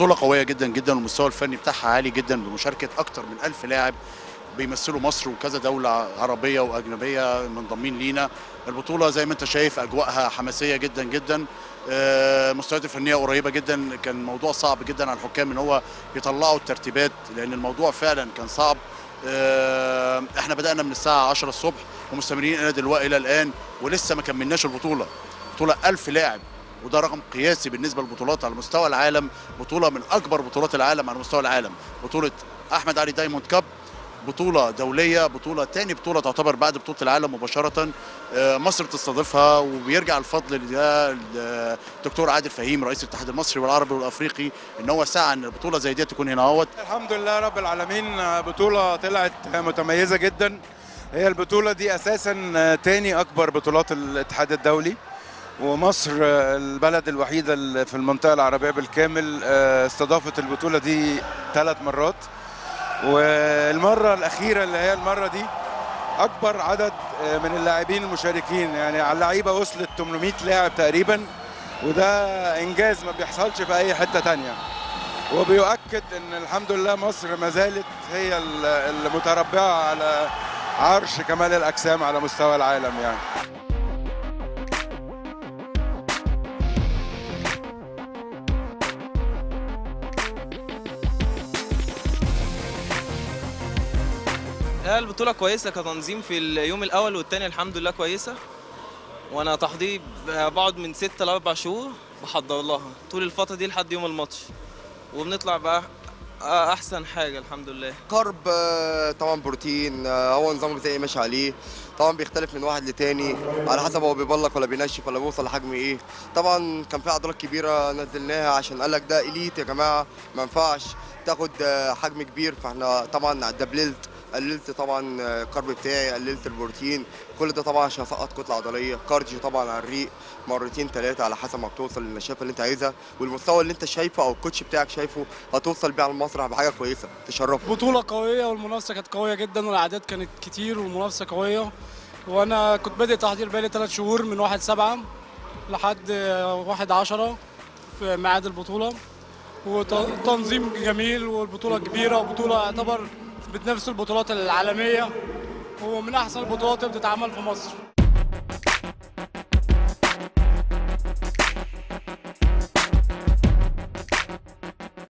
البطوله قويه جدا جدا والمستوى الفني بتاعها عالي جدا بمشاركه اكتر من ألف لاعب بيمثلوا مصر وكذا دولة عربية وأجنبية منضمين لينا البطولة زي ما أنت شايف أجواءها حماسية جدا جدا آه، المستويات الفنية قريبة جدا كان موضوع صعب جدا على الحكام إن هو يطلعوا الترتيبات لأن الموضوع فعلا كان صعب آه، احنا بدأنا من الساعة 10 الصبح ومستمرين إلى دلوقتي إلى الآن ولسه ما كملناش البطولة بطولة 1000 لاعب وده رقم قياسي بالنسبة للبطولات على مستوى العالم بطولة من أكبر بطولات العالم على مستوى العالم بطولة أحمد علي دايموند كاب بطولة دولية بطولة تاني بطولة تعتبر بعد بطولة العالم مباشرة آه، مصر تستضيفها وبيرجع الفضل لده الدكتور عادل فهيم رئيس الاتحاد المصري والعربي والافريقي ان هو سعى ان البطولة زي دي تكون هنا اهوت الحمد لله رب العالمين بطولة طلعت متميزة جدا هي البطولة دي أساسا تاني أكبر بطولات الاتحاد الدولي ومصر البلد الوحيدة اللي في المنطقة العربية بالكامل استضافت البطولة دي ثلاث مرات والمرة الأخيرة اللي هي المرة دي أكبر عدد من اللاعبين المشاركين يعني على اللعيبة وصلت 800 لاعب تقريبا وده إنجاز ما بيحصلش في أي حتة تانية وبيؤكد ان الحمد لله مصر ما زالت هي المتربعه على عرش كمال الاجسام على مستوى العالم يعني هي البطولة كويسة كتنظيم في اليوم الأول والتاني الحمد لله كويسة وأنا تحضير بقعد من ستة لأربع شهور بحضر لها طول الفترة دي لحد يوم الماتش وبنطلع بقى أحسن حاجة الحمد لله كارب آه، طبعا بروتين آه، هو نظام غذائي ماشي عليه طبعا بيختلف من واحد لتاني على حسب هو بيبلق ولا بينشف ولا بيوصل لحجم ايه طبعا كان في عضلات كبيره نزلناها عشان قال لك ده اليت يا جماعه ما ينفعش تاخد آه، حجم كبير فاحنا طبعا دبللت قللت طبعا الكارب بتاعي قللت البروتين كل ده طبعا عشان اسقط كتله عضليه كارديو طبعا على الريق مرتين ثلاثه على حسب ما بتوصل للنشافه اللي انت عايزها والمستوى اللي انت شايفه او الكوتش بتاعك شايفه هتوصل بيه على المسرح بحاجه كويسه تشرفه بطولة قوية والمنافسة كانت قوية جدا والأعداد كانت كتير والمنافسة قوية وأنا كنت بادئ تحضير بقالي ثلاث شهور من واحد سبعة لحد واحد عشرة في ميعاد البطولة وتنظيم جميل والبطولة كبيرة وبطولة يعتبر بتنافس البطولات العالمية ومن أحسن البطولات اللي بتتعمل في مصر